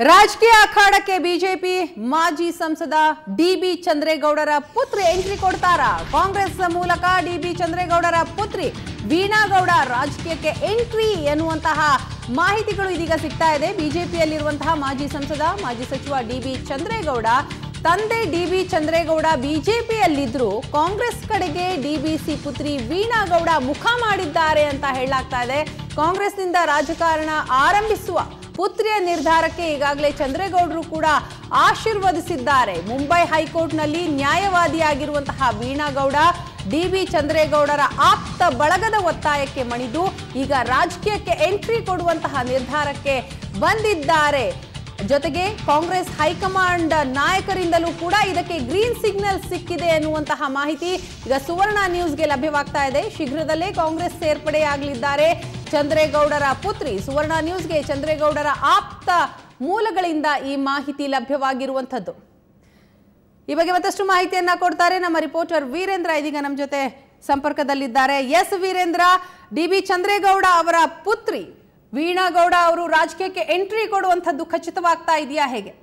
ರಾಜಕೀಯ ಅಖಾಡಕ್ಕೆ ಬಿಜೆಪಿ ಮಾಜಿ ಸಂಸದ ಡಿಬಿ ಚಂದ್ರೇಗೌಡರ ಪುತ್ರಿ ಎಂಟ್ರಿ ಕೊಡ್ತಾರಾ ಕಾಂಗ್ರೆಸ್ ಮೂಲಕ ಡಿಬಿ ಚಂದ್ರೇಗೌಡರ ಪುತ್ರಿ ವೀಣಾಗೌಡ ರಾಜಕೀಯಕ್ಕೆ ಎಂಟ್ರಿ ಎನ್ನುವಂತಹ ಮಾಹಿತಿಗಳು ಇದೀಗ ಸಿಗ್ತಾ ಇದೆ ಬಿಜೆಪಿಯಲ್ಲಿರುವಂತಹ ಮಾಜಿ ಸಂಸದ ಮಾಜಿ ಸಚಿವ ಡಿಬಿ ಚಂದ್ರೇಗೌಡ ತಂದೆ ಡಿಬಿ ಚಂದ್ರೇಗೌಡ ಬಿಜೆಪಿಯಲ್ಲಿದ್ರು ಕಾಂಗ್ರೆಸ್ ಕಡೆಗೆ ಡಿಬಿಸಿ ಪುತ್ರಿ ವೀಣಾಗೌಡ ಮುಖ ಮಾಡಿದ್ದಾರೆ ಅಂತ ಹೇಳಲಾಗ್ತಾ ಇದೆ ಕಾಂಗ್ರೆಸ್ನಿಂದ ರಾಜಕಾರಣ ಆರಂಭಿಸುವ ಪುತ್ರಿಯ ನಿರ್ಧಾರಕ್ಕೆ ಈಗಾಗಲೇ ಚಂದ್ರೇಗೌಡರು ಕೂಡ ಆಶೀರ್ವದಿಸಿದ್ದಾರೆ ಮುಂಬೈ ಹೈಕೋರ್ಟ್ನಲ್ಲಿ ನ್ಯಾಯವಾದಿಯಾಗಿರುವಂತಹ ವೀಣಾಗೌಡ ಡಿಬಿ ಚಂದ್ರೇಗೌಡರ ಆಪ್ತ ಬಳಗದ ಒತ್ತಾಯಕ್ಕೆ ಮಣಿದು ಈಗ ರಾಜಕೀಯಕ್ಕೆ ಎಂಟ್ರಿ ಕೊಡುವಂತಹ ನಿರ್ಧಾರಕ್ಕೆ ಬಂದಿದ್ದಾರೆ ಜೊತೆಗೆ ಕಾಂಗ್ರೆಸ್ ಹೈಕಮಾಂಡ್ ನಾಯಕರಿಂದಲೂ ಕೂಡ ಇದಕ್ಕೆ ಗ್ರೀನ್ ಸಿಗ್ನಲ್ ಸಿಕ್ಕಿದೆ ಎನ್ನುವಂತಹ ಮಾಹಿತಿ ಈಗ ಸುವರ್ಣ ನ್ಯೂಸ್ಗೆ ಲಭ್ಯವಾಗ್ತಾ ಇದೆ ಶೀಘ್ರದಲ್ಲೇ ಕಾಂಗ್ರೆಸ್ ಸೇರ್ಪಡೆಯಾಗಲಿದ್ದಾರೆ ಚಂದ್ರೇಗೌಡರ ಪುತ್ರಿ ಸುವರ್ಣ ನ್ಯೂಸ್ಗೆ ಚಂದ್ರೇಗೌಡರ ಆಪ್ತ ಮೂಲಗಳಿಂದ ಈ ಮಾಹಿತಿ ಲಭ್ಯವಾಗಿರುವಂಥದ್ದು ಈ ಬಗ್ಗೆ ಮತ್ತಷ್ಟು ಮಾಹಿತಿಯನ್ನ ಕೊಡ್ತಾರೆ ನಮ್ಮ ರಿಪೋರ್ಟರ್ ವೀರೇಂದ್ರ ಇದೀಗ ನಮ್ಮ ಜೊತೆ ಸಂಪರ್ಕದಲ್ಲಿದ್ದಾರೆ S Veerendra D B Chandregowda ಅವರ ಪುತ್ರಿ ವೀಣಾಗೌಡ ಅವರು ರಾಜಕೀಯಕ್ಕೆ ಎಂಟ್ರಿ ಕೊಡುವಂಥದ್ದು ಖಚಿತವಾಗ್ತಾ ಇದೆಯಾ ಹೇಗೆ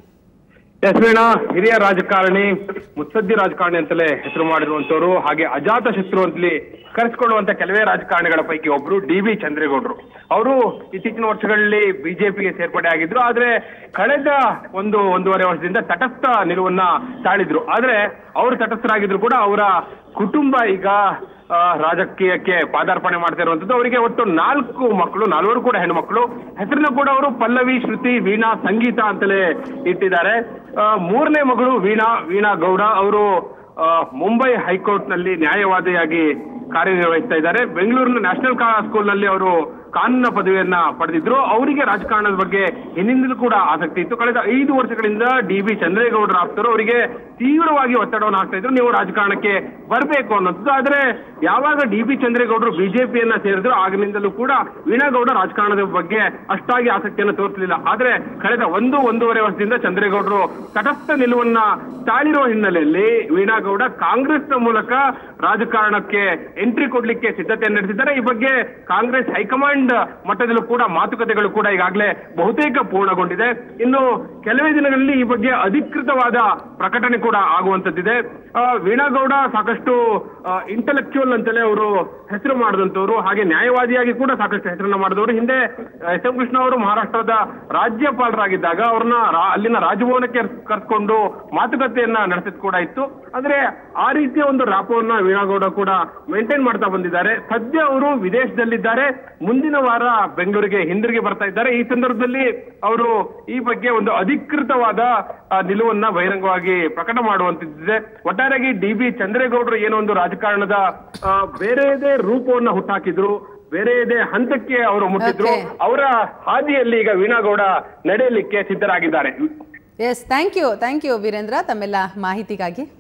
ಎಸ್ ವೀಣಾ ಹಿರಿಯ ರಾಜಕಾರಣಿ ಮುತ್ಸದ್ದಿ ರಾಜಕಾರಣಿ ಅಂತಲೇ ಹೆಸರು ಮಾಡಿರುವಂತವರು ಹಾಗೆ ಅಜಾತ ಶತ್ರು ಅಂತಲೇ ಕರೆಸಿಕೊಳ್ಳುವಂತ ಕೆಲವೇ ರಾಜಕಾರಣಿಗಳ ಪೈಕಿ ಒಬ್ರು ಡಿ ಬಿ ಚಂದ್ರೇಗೌಡರು ಅವರು ಇತ್ತೀಚಿನ ವರ್ಷಗಳಲ್ಲಿ ಬಿಜೆಪಿಗೆ ಸೇರ್ಪಡೆ ಆಗಿದ್ರು ಆದ್ರೆ ಕಳೆದ ಒಂದು ಒಂದೂವರೆ ವರ್ಷದಿಂದ ತಟಸ್ಥ ನಿಲುವನ್ನ ತಾಳಿದ್ರು ಆದ್ರೆ ಅವರು ತಟಸ್ಥರಾಗಿದ್ರು ಕೂಡ ಅವರ ಕುಟುಂಬ ಈಗ ಆ, ರಾಜಕೀಯಕ್ಕೆ ಪಾದಾರ್ಪಣೆ ಮಾಡ್ತಾ ಇರುವಂತದ್ದು ಅವರಿಗೆ ಒಟ್ಟು ನಾಲ್ಕು ಮಕ್ಕಳು ನಾಲ್ವರು ಕೂಡ ಹೆಣ್ಮಕ್ಳು ಹೆಸರನ್ನ ಕೂಡ ಅವರು ಪಲ್ಲವಿ ಶ್ರುತಿ ವೀಣಾ ಸಂಗೀತ ಅಂತಲೇ ಇಟ್ಟಿದ್ದಾರೆ ಆ, ಮೂರನೇ ಮಗಳು ವೀಣಾ ವೀಣಾ ಗೌಡ ಅವರು ಆ, ಮುಂಬೈ ಹೈಕೋರ್ಟ್ ನಲ್ಲಿ ನ್ಯಾಯವಾದಿಯಾಗಿ ಕಾರ್ಯನಿರ್ವಹಿಸ್ತಾ ಇದ್ದಾರೆ ಬೆಂಗಳೂರಿನ ನ್ಯಾಷನಲ್ ಸ್ಕೂಲ್ ನಲ್ಲಿ ಅವರು ಕಾನೂನ ಪದವಿಯನ್ನ ಪಡೆದಿದ್ರು ಅವರಿಗೆ ರಾಜಕಾರಣದ ಬಗ್ಗೆ ಹಿಂದಿನಿಂದಲೂ ಕೂಡ ಆಸಕ್ತಿ ಇತ್ತು ಕಳೆದ ಐದು ವರ್ಷಗಳಿಂದ ಡಿ ಬಿ ಚಂದ್ರೇಗೌಡರ ಆಪ್ತರು ಅವರಿಗೆ ತೀವ್ರವಾಗಿ ಒತ್ತಡವನ್ನು ಹಾಕ್ತಾ ಇದ್ರು ನೀವು ರಾಜಕಾರಣಕ್ಕೆ ಬರಬೇಕು ಅನ್ನೋದು ಆದ್ರೆ ಯಾವಾಗ ಡಿ ಬಿ ಚಂದ್ರೇಗೌಡರು ಬಿಜೆಪಿಯನ್ನ ಸೇರಿದ್ರು ಆಗಿನಿಂದಲೂ ಕೂಡ ವೀಣಾಗೌಡ ರಾಜಕಾರಣದ ಬಗ್ಗೆ ಅಷ್ಟಾಗಿ ಆಸಕ್ತಿಯನ್ನು ತೋರಿಸಲಿಲ್ಲ ಆದ್ರೆ ಕಳೆದ ಒಂದು ಒಂದೂವರೆ ವರ್ಷದಿಂದ ಚಂದ್ರೇಗೌಡರು ತಟಸ್ಥ ನಿಲುವನ್ನ ತಾಳಿರುವ ಹಿನ್ನೆಲೆಯಲ್ಲಿ ವೀಣಾಗೌಡ ಕಾಂಗ್ರೆಸ್ನ ಮೂಲಕ ರಾಜಕಾರಣಕ್ಕೆ ಎಂಟ್ರಿ ಕೊಡ್ಲಿಕ್ಕೆ ಸಿದ್ಧತೆ ನಡೆಸಿದ್ದಾರೆ ಈ ಬಗ್ಗೆ ಕಾಂಗ್ರೆಸ್ ಹೈಕಮಾಂಡ್ ಮಟ್ಟದಲ್ಲೂ ಕೂಡ ಮಾತುಕತೆಗಳು ಕೂಡ ಈಗಾಗಲೇ ಬಹುತೇಕ ಪೂರ್ಣಗೊಂಡಿದೆ ಇನ್ನು ಕೆಲವೇ ದಿನಗಳಲ್ಲಿ ಈ ಬಗ್ಗೆ ಅಧಿಕೃತವಾದ ಪ್ರಕಟಣೆ ಕೂಡ ಆಗುವಂತದ್ದಿದೆ ಆ, ವೀಣಾಗೌಡ ಸಾಕಷ್ಟು ಇಂಟೆಲೆಕ್ಚುಯಲ್ ಅಂತಲೇ ಅವರು ಹೆಸರು ಮಾಡಿದಂತವರು ಹಾಗೆ ನ್ಯಾಯವಾದಿಯಾಗಿ ಕೂಡ ಸಾಕಷ್ಟು ಹೆಸರನ್ನ ಮಾಡಿದವರು ಹಿಂದೆ ಎಸ್ ಎಂ ಕೃಷ್ಣ ಅವರು ಮಹಾರಾಷ್ಟ್ರದ ರಾಜ್ಯಪಾಲರಾಗಿದ್ದಾಗ ಅವ್ರನ್ನ ರಾ- ಅಲ್ಲಿನ ರಾಜಭವನಕ್ಕೆ ಕರೆಸ್ಕೊಂಡು ಮಾತುಕತೆಯನ್ನ ನಡೆಸಿದ್ ಕೂಡ ಇತ್ತು ಆದ್ರೆ ಆ ರೀತಿಯ ಒಂದು ರಾಪವನ್ನ ವೀಣಾಗೌಡ ಕೂಡ ಮೇಂಟೈನ್ ಮಾಡ್ತಾ ಬಂದಿದ್ದಾರೆ ಸದ್ಯ ಅವರು ವಿದೇಶದಲ್ಲಿದ್ದಾರೆ ಮುಂದಿನ ವಾರ ಬೆಂಗಳೂರಿಗೆ ಹಿಂದಿರುಗಿ ಬರ್ತಾ ಇದ್ದಾರೆ ಈ ಸಂದರ್ಭದಲ್ಲಿ ಅವರು ಈ ಬಗ್ಗೆ ಒಂದು ಅಧಿಕೃತವಾದ ಆ, ನಿಲುವನ್ನ ಬಹಿರಂಗವಾಗಿ ಪ್ರಕಟ ಮಾಡುವಂತಿದೆ ಒಟ್ಟಾರೆಯಾಗಿ ಡಿ ಬಿ ಚಂದ್ರೇಗೌಡರು ಏನೋ ಒಂದು ರಾಜಕಾರಣದ ಆ, ಬೇರೆಯದೇ ರೂಪವನ್ನ ಹುಟ್ಟಾಕಿದ್ರು ಬೇರೆಯದೇ ಹಂತಕ್ಕೆ ಅವರು ಮುಟ್ಟಿದ್ರು Okay. ಅವರ ಹಾದಿಯಲ್ಲಿ ಈಗ ವೀಣಾಗೌಡ ನಡೆಯಲಿಕ್ಕೆ ಸಿದ್ಧರಾಗಿದ್ದಾರೆ yes thank you thank you Veerendra ತಮ್ಮೆಲ್ಲ ಮಾಹಿತಿಗಾಗಿ